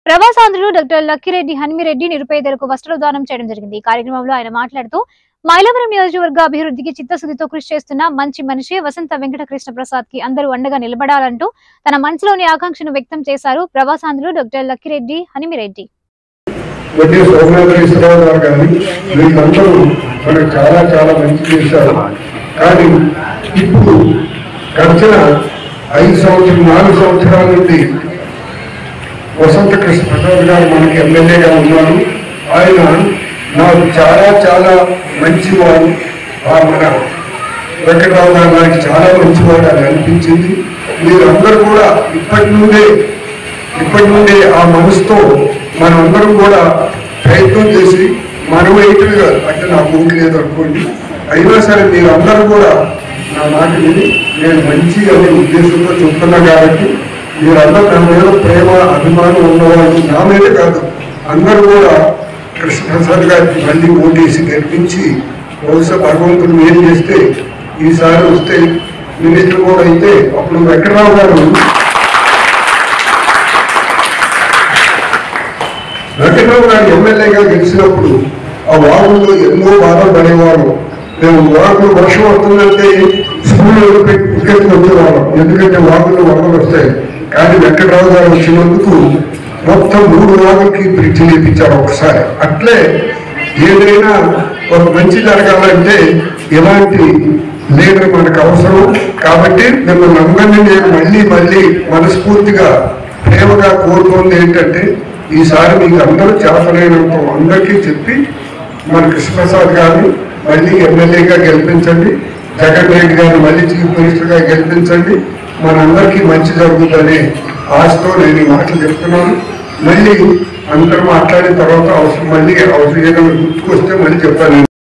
ప్రవాసాంధ్రులు doctor Lakkireddy Hanumi Reddy నిరుపేదలకు వస్త్రదానం చేయడం జరిగింది ఈ కార్యక్రమంలో ఆయన మాట్లాడుతూ మైలవరం నియోజకవర్గ అభివృద్ధికి చిత్తశుద్ధితో కృషి చేస్తున్న మంచి మనిషి వసంత వెంకట కృష్ణ ప్రసాద్ కి అందరూ అండగా నిలబడాలంటూ తన మనసులోని ఆకాంక్షను వ్యక్తం చేశారు ప్రవాసాంధ్రులు డాక్టర్ లక్కిరెడ్డి హనుమిరెడ్డి వడ్డీ సోమనాథేశ్వరరావు గారు కానీ వీళ్ళందరూ మనకు చాలా చాలా మంచి చేశారు కానీ ఇప్పుడు గడిచిన ఐదు సంవత్సరం నాలుగు సంవత్సరాల నుండి వసంత కృష్ణ ప్రసాద్ గారు మనకి ఎమ్మెల్యేగా ఉన్నారు ఆయన నాకు చాలా చాలా మంచివాడు ఆ మన వెంకటరావు గారు నాకు చాలా మంచివాడు అని అనిపించింది మీరందరూ కూడా ఇప్పటి నుండే ఇప్పటి నుండి ఆ మనసుతో మనందరం కూడా ప్రయత్నం చేసి మనమైనట్టుగా అంటే నాకు ఊరికి లేదు అనుకోండి అయినా సరే మీరు అందరూ కూడా నా మాట విని నేను మంచి అనే ఉద్దేశంతో చెప్తున్నా కాబట్టి మీరందరూ నా మీద ప్రేమ అభిమానం ఉన్నవాళ్ళు నా మీద కాదు అందరూ కూడా కృష్ణప్రసాద్ గారికి మళ్ళీ ఓటేసి గెలిపించి బహుశా భగవంతుడు ఏం చేస్తే ఈసారి వస్తే మినిస్టర్ కూడా అయితే అప్పుడు వెంకటరావు గారు వెంకటరావు గారు ఎమ్మెల్యేగా గెలిచినప్పుడు ఆ వాగుల్లో ఎన్నో బాధలు పడేవారు మేము వాగులు వర్షం వస్తుందంటే స్కూల్ ఇక్కడికి వచ్చేవాళ్ళం ఎందుకంటే వాగుల్లో వరదలు వస్తాయి కానీ వెంకటరావు గారు వచ్చినందుకు మొత్తం మూడు వాగులకి బ్రిడ్జ్ లేపించారు ఒకసారి అట్లే ఏదైనా ఒక మంచి జరగాలంటే ఇలాంటి లీడర్ మనకు అవసరం కాబట్టి మిమ్మల్ని అందరినీ నేను మళ్ళీ మళ్ళీ మనస్ఫూర్తిగా ప్రేమగా కోరుకుంది ఏంటంటే ఈసారి మీకు అందరూ చేతనైనంత అందరికీ చెప్పి మన కృష్ణప్రసాద్ గారిని మళ్ళీ ఎమ్మెల్యేగా గెలిపించండి జగన్ రెడ్డి గారిని మళ్ళీ చీఫ్ మినిస్టర్గా గెలిపించండి మనందరికీ మంచి జరుగుతుందనే ఆశతో నేను ఈ మాటలు చెప్తున్నాను మళ్ళీ అందరూ మాట్లాడిన తర్వాత అవసరం మళ్ళీ అవసరం ఏదైనా గుర్తుకొస్తే మళ్ళీ చెప్తాను